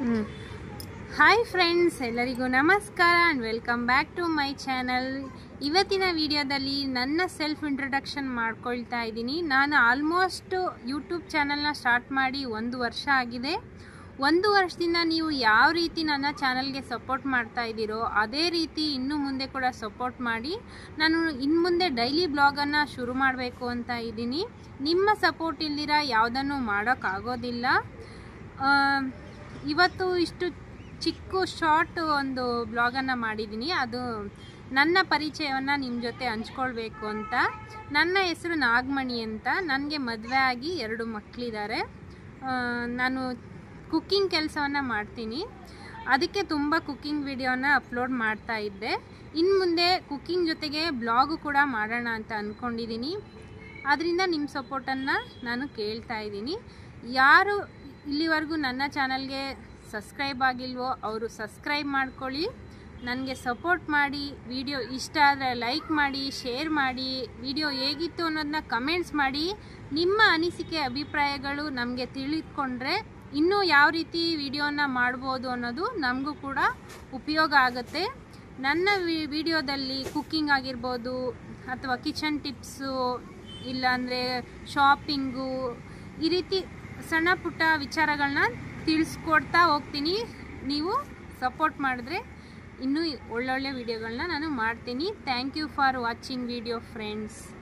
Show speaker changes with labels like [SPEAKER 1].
[SPEAKER 1] ಹ್ಮ್ hi friends ಎಲ್ಲರಿಗೂ ನಮಸ್ಕಾರ and welcome back to my channel ಇವತ್ತಿನ ವಿಡಿಯೋದಲ್ಲಿ ನನ್ನ ಸೆಲ್ಫ್ ಇಂಟ್ರೊಡಕ್ಷನ್ ಮಾಡ್ಕೊಳ್ತಾ ಇದ್ದೀನಿ ನಾನು ಆಲ್ಮೋಸ್ಟ್ ಯೂಟ್ಯೂಬ್ ಚಾನಲ್ನ ಸ್ಟಾರ್ಟ್ ಮಾಡಿ ಒಂದು ವರ್ಷ ಆಗಿದೆ ಒಂದು ವರ್ಷದಿಂದ ನೀವು ಯಾವ ರೀತಿ ನನ್ನ ಚಾನಲ್ಗೆ ಸಪೋರ್ಟ್ ಮಾಡ್ತಾ ಇದ್ದೀರೋ ಅದೇ ರೀತಿ ಇನ್ನು ಮುಂದೆ ಕೂಡ ಸಪೋರ್ಟ್ ಮಾಡಿ ನಾನು ಇನ್ನು ಮುಂದೆ ಡೈಲಿ ಬ್ಲಾಗನ್ನು ಶುರು ಮಾಡಬೇಕು ಅಂತ ಇದ್ದೀನಿ ನಿಮ್ಮ ಸಪೋರ್ಟ್ ಇಲ್ದಿರ ಯಾವುದನ್ನು ಮಾಡೋಕ್ಕಾಗೋದಿಲ್ಲ ಆ, ಇವತ್ತು ಇಷ್ಟು ಚಿಕ್ಕ ಶಾರ್ಟ್ ಒಂದು ಬ್ಲಾಗನ್ನು ಮಾಡಿದ್ದೀನಿ ಅದು ನನ್ನ ಪರಿಚಯವನ್ನು ನಿಮ್ಮ ಜೊತೆ ಹಂಚ್ಕೊಳ್ಬೇಕು ಅಂತ ನನ್ನ ಹೆಸರು ನಾಗಮಣಿ ಅಂತ ನನಗೆ ಮದುವೆ ಆಗಿ ಎರಡು ಮಕ್ಕಳಿದ್ದಾರೆ ನಾನು ಕುಕ್ಕಿಂಗ್ ಕೆಲಸವನ್ನು ಮಾಡ್ತೀನಿ ಅದಕ್ಕೆ ತುಂಬ ಕುಕ್ಕಿಂಗ್ ವಿಡಿಯೋನ ಅಪ್ಲೋಡ್ ಮಾಡ್ತಾ ಇದ್ದೆ ಇನ್ನು ಮುಂದೆ ಕುಕ್ಕಿಂಗ್ ಜೊತೆಗೆ ಬ್ಲಾಗು ಕೂಡ ಮಾಡೋಣ ಅಂತ ಅಂದ್ಕೊಂಡಿದ್ದೀನಿ ಅದರಿಂದ ನಿಮ್ಮ ಸಪೋರ್ಟನ್ನು ನಾನು ಕೇಳ್ತಾ ಇದ್ದೀನಿ ಯಾರು ಇಲ್ಲಿವರೆಗೂ ನನ್ನ ಚಾನಲ್ಗೆ ಸಬ್ಸ್ಕ್ರೈಬ್ ಆಗಿಲ್ವೋ ಅವರು ಸಬ್ಸ್ಕ್ರೈಬ್ ಮಾಡ್ಕೊಳ್ಳಿ ನನಗೆ ಸಪೋರ್ಟ್ ಮಾಡಿ ವಿಡಿಯೋ ಇಷ್ಟ ಆದರೆ ಲೈಕ್ ಮಾಡಿ ಶೇರ್ ಮಾಡಿ ವಿಡಿಯೋ ಹೇಗಿತ್ತು ಅನ್ನೋದನ್ನ ಕಮೆಂಟ್ಸ್ ಮಾಡಿ ನಿಮ್ಮ ಅನಿಸಿಕೆ ಅಭಿಪ್ರಾಯಗಳು ನಮಗೆ ತಿಳಿದುಕೊಂಡ್ರೆ ಇನ್ನೂ ಯಾವ ರೀತಿ ವಿಡಿಯೋನ ಮಾಡ್ಬೋದು ಅನ್ನೋದು ನಮಗೂ ಕೂಡ ಉಪಯೋಗ ಆಗುತ್ತೆ ನನ್ನ ವಿ- ವಿಡಿಯೋದಲ್ಲಿ ಕುಕ್ಕಿಂಗ್ ಆಗಿರ್ಬೋದು ಅಥವಾ ಕಿಚನ್ ಟಿಪ್ಸು ಇಲ್ಲಾಂದರೆ ಶಾಪಿಂಗು ಈ ರೀತಿ ಸಣ್ಣ ಪುಟ್ಟ ವಿಚಾರಗಳನ್ನ ತಿಳಿಸ್ಕೊಡ್ತಾ ಹೋಗ್ತೀನಿ ನೀವು ಸಪೋರ್ಟ್ ಮಾಡಿದ್ರೆ ಇನ್ನೂ ಒಳ್ಳೊಳ್ಳೆ ವಿಡಿಯೋಗಳನ್ನ ನಾನು ಮಾಡ್ತೀನಿ thank you for watching video friends